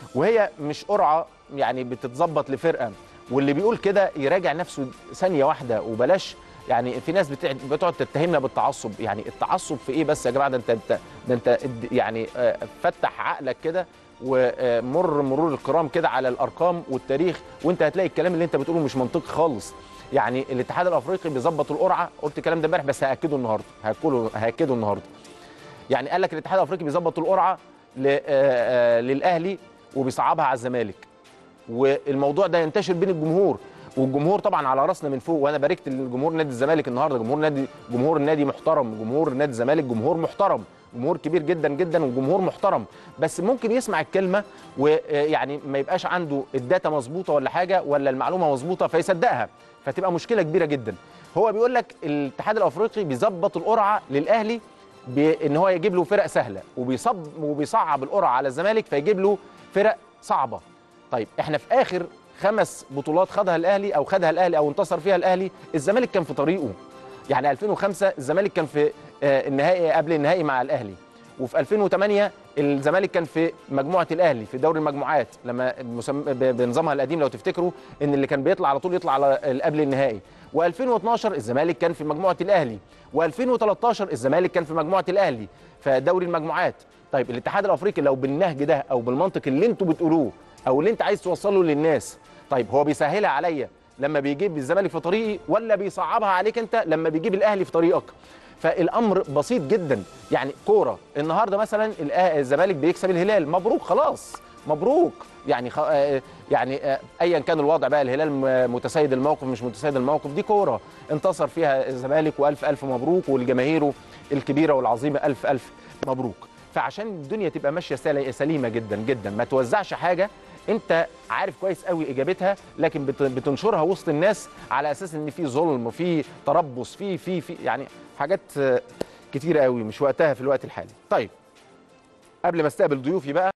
وهي مش قرعه يعني بتتظبط لفرقه واللي بيقول كده يراجع نفسه ثانيه واحده وبلاش يعني في ناس بتع- بتقعد تتهمنا بالتعصب يعني التعصب في ايه بس يا جماعه ده انت انت ده انت اد- يعني آه، فتح عقلك كده ومر مرور الكرام كده على الارقام والتاريخ وانت هتلاقي الكلام اللي انت بتقوله مش منطقي خالص يعني الاتحاد الافريقي بيظبط القرعه قلت الكلام ده امبارح بس هاكده النهارده هاكله هاكده النهارده يعني قال لك الاتحاد الافريقي بيظبط القرعه ل- آه، آه، للاهلي وبيصعبها على الزمالك والموضوع ده ينتشر بين الجمهور والجمهور طبعا على راسنا من فوق وانا باركت لجمهور نادي الزمالك النهارده جمهور نادي جمهور النادي محترم جمهور نادي الزمالك جمهور محترم جمهور كبير جدا جدا وجمهور محترم بس ممكن يسمع الكلمه ويعني ما يبقاش عنده الداتا مظبوطه ولا حاجه ولا المعلومه مظبوطه فيصدقها فتبقى مشكله كبيره جدا هو بيقول لك الاتحاد الافريقي بيظبط القرعه للاهلي بان هو يجيب له فرق سهله وبيصب وبيصعب القرعه على الزمالك فيجيب له فرق صعبه طيب احنا في اخر خمس بطولات خدها الاهلي او خدها الاهلي او انتصر فيها الاهلي الزمالك كان في طريقه يعني 2005 الزمالك كان في آه، النهائي قبل النهائي مع الاهلي وفي 2008 الزمالك كان في مجموعه الاهلي في دوري المجموعات لما مسم... ب- بنظامها القديم لو تفتكروا ان اللي كان بيطلع على طول يطلع على ال- قبل النهائي و2012 الزمالك كان في مجموعه الاهلي و2013 الزمالك كان في مجموعه الاهلي في دوري المجموعات طيب الاتحاد الافريقي لو بالنهج ده او بالمنطق اللي انتوا بتقولوه او اللي انت عايز توصله للناس طيب هو بيسهلها عليا لما بيجيب الزمالك في طريقي ولا بيصعبها عليك انت لما بيجيب الاهلي في طريقك فالامر بسيط جدا يعني كوره النهارده مثلا الأه- الزمالك بيكسب الهلال مبروك خلاص مبروك يعني خ... آه، يعني آه، ايا كان الوضع بقى الهلال م- متسيد الموقف مش متسيد الموقف دي كوره انتصر فيها الزمالك والف الف مبروك والجماهير الكبيره والعظيمه الف الف مبروك فعشان الدنيا تبقى ماشيه سل- سليمه جدا جدا ما توزعش حاجه انت عارف كويس قوي اجابتها لكن بت- بتنشرها وسط الناس على اساس ان في ظلم في تربص في في في يعني حاجات آه، كتيره قوي مش وقتها في الوقت الحالي طيب قبل ما استقبل ضيوفي بقى